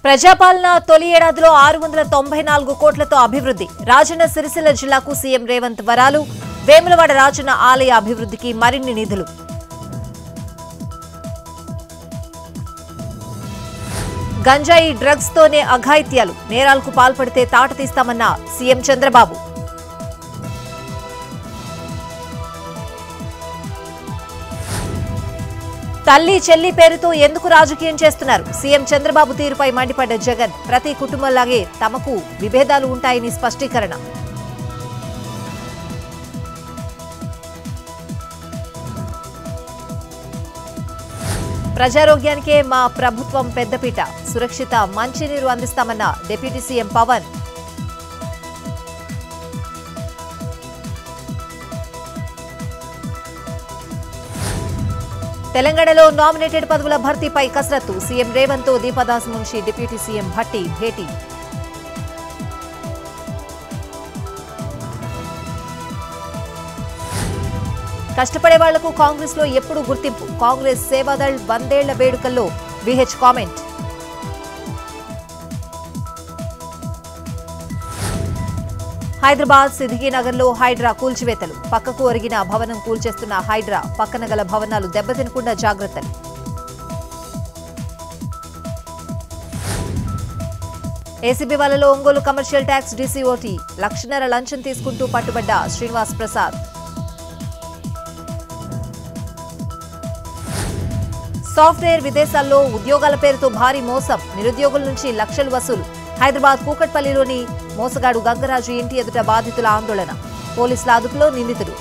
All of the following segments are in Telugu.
ప్రజాపాలన తొలి ఏడాదిలో ఆరు వందల తొంభై నాలుగు కోట్లతో అభివృద్ధి రాజన్న సిరిసిల్ల జిల్లాకు సీఎం రేవంత్ వరాలు వేములవాడ రాజన్న ఆలయ అభివృద్ధికి మరిన్ని నిధులు గంజాయి డ్రగ్స్ తోనే అఘాయిత్యాలు నేరాలకు పాల్పడితే తాట తీస్తామన్న సీఎం చంద్రబాబు తల్లి చెల్లి పేరుతో ఎందుకు రాజకీయం చేస్తున్నారు సీఎం చంద్రబాబు తీరుపై మండిపడ్డ జగన్ ప్రతి కుటుంబంలాగే తమకు విభేదాలు ఉంటాయని స్పష్టీకరణ ప్రజారోగ్యానికే మా ప్రభుత్వం పెద్దపీట సురక్షిత మంచినీరు అందిస్తామన్న డిప్యూటీ సీఎం పవన్ తెలంగాణలో నామినేటెడ్ పదవుల భర్తీపై కసరత్తు సీఎం రేవంత్ తో దీపదాస్ మున్షి డిప్యూటీ సీఎం భట్టి భేటీ కష్టపడే వాళ్లకు కాంగ్రెస్ లో ఎప్పుడు గుర్తింపు కాంగ్రెస్ సేవాదళ్ వందేళ్ల వేడుకల్లో విహెచ్ కామెంట్ హైదరాబాద్ సిద్దికీనగర్లో హైడ్రా కూల్చివేతలు పక్కకు ఒరిగిన భవనం కూల్చేస్తున్న హైడ్రా పక్కన గల భవనాలు దెబ్బతినకుండా జాగ్రత్తలు ఏసీబీ వలలో ఒంగోలు కమర్షియల్ ట్యాక్స్ డీసీఓటీ లక్షన్నర లంచం తీసుకుంటూ పట్టుబడ్డ శ్రీనివాస్ ప్రసాద్ సాఫ్ట్వేర్ విదేశాల్లో ఉద్యోగాల పేరుతో భారీ మోసం నిరుద్యోగుల నుంచి లక్షలు వసూలు హైదరాబాద్ కూకట్పల్లిలోని మోసగాడు గంగరాజు ఇంటి ఎదుట బాధితుల ఆందోళన పోలీసుల అదుపులో నిందితుడు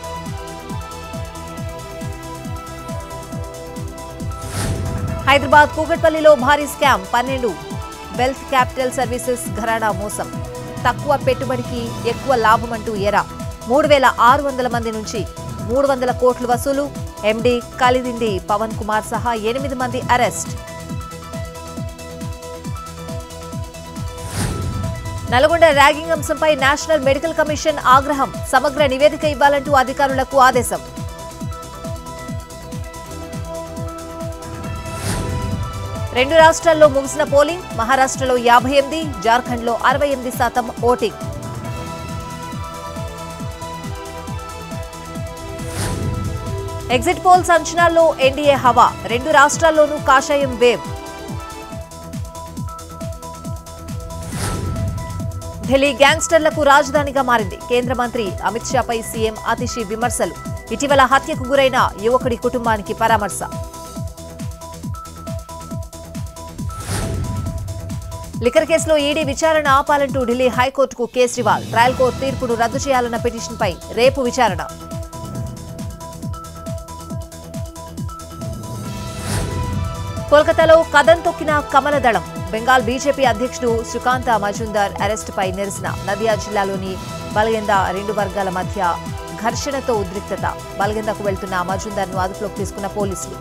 హైదరాబాద్ కూకట్పల్లిలో భారీ స్కామ్ పన్నెండు వెల్త్ క్యాపిటల్ సర్వీసెస్ ఘరానా మోసం తక్కువ పెట్టుబడికి ఎక్కువ లాభమంటూ ఎరా మూడు వేల ఆరు వందల మంది నుంచి మూడు వందల కోట్లు వసూలు ఎండీ కలిదిండి పవన్ కుమార్ సహా ఎనిమిది మంది అరెస్ట్ నల్గొండ ర్యాగింగ్ అంశంపై నేషనల్ మెడికల్ కమిషన్ ఆగ్రహం సమగ్ర నివేదిక ఇవ్వాలంటూ అధికారులకు ఆదేశం రెండు రాష్ట్రాల్లో ముగిసిన పోలింగ్ మహారాష్ట్రలో యాభై ఎనిమిది జార్ఖండ్లో అరవై ఎనిమిది శాతం ఓటింగ్ ఎగ్జిట్ పోల్స్ అంచనాల్లో ఎన్డీఏ హవా రెండు రాష్ట్రాల్లోనూ కాషాయం వేవ్ ఢిల్లీ గ్యాంగ్స్టర్లకు రాజధానిగా మారింది కేంద్ర మంత్రి అమిత్ షాపై సీఎం అతిషి విమర్శలు ఇటీవల హత్యకు గురైన యువకుడి కుటుంబానికి పరామర్శ లిక్కర్ కేసులో ఈడీ విచారణ ఆపాలంటూ ఢిల్లీ హైకోర్టుకు కేజ్రీవాల్ ట్రయల్ కోర్టు తీర్పును రద్దు చేయాలన్న పిటిషన్పై రేపు విచారణ కోల్కతాలో కదం తొక్కిన కమల దళం బెంగాల్ బీజేపీ అధ్యక్షుడు సుకాంత మజుందార్ అరెస్టుపై నిరసన నదియా జిల్లాలోని బల్గెంద రెండు వర్గాల మధ్య ఘర్షణతో ఉద్రిక్తత బల్గెందకు వెళ్తున్న మజుందార్ను అదుపులోకి తీసుకున్న పోలీసులు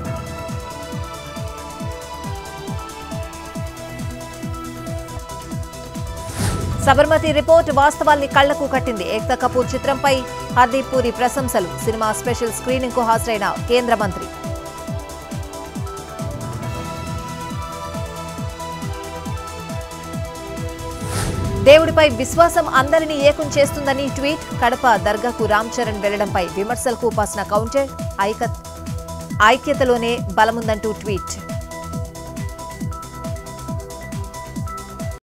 సబర్మతి రిపోర్ట్ వాస్తవాల్ని కళ్లకు కట్టింది ఏక్తా కపూర్ చిత్రంపై హర్దీప్ పూరి ప్రశంసలు సినిమా స్పెషల్ స్క్రీనింగ్ కు హాజరైన కేంద్ర మంత్రి దేవుడిపై విశ్వాసం అందరినీ ఏకం చేస్తుందని ట్వీట్ కడప దర్గాకు రామ్ చరణ్ వెళ్లడంపై విమర్శలకు ఉపాసన కౌంటర్ ఐక ఐక్యతలోనే బలముందంటూ ట్వీట్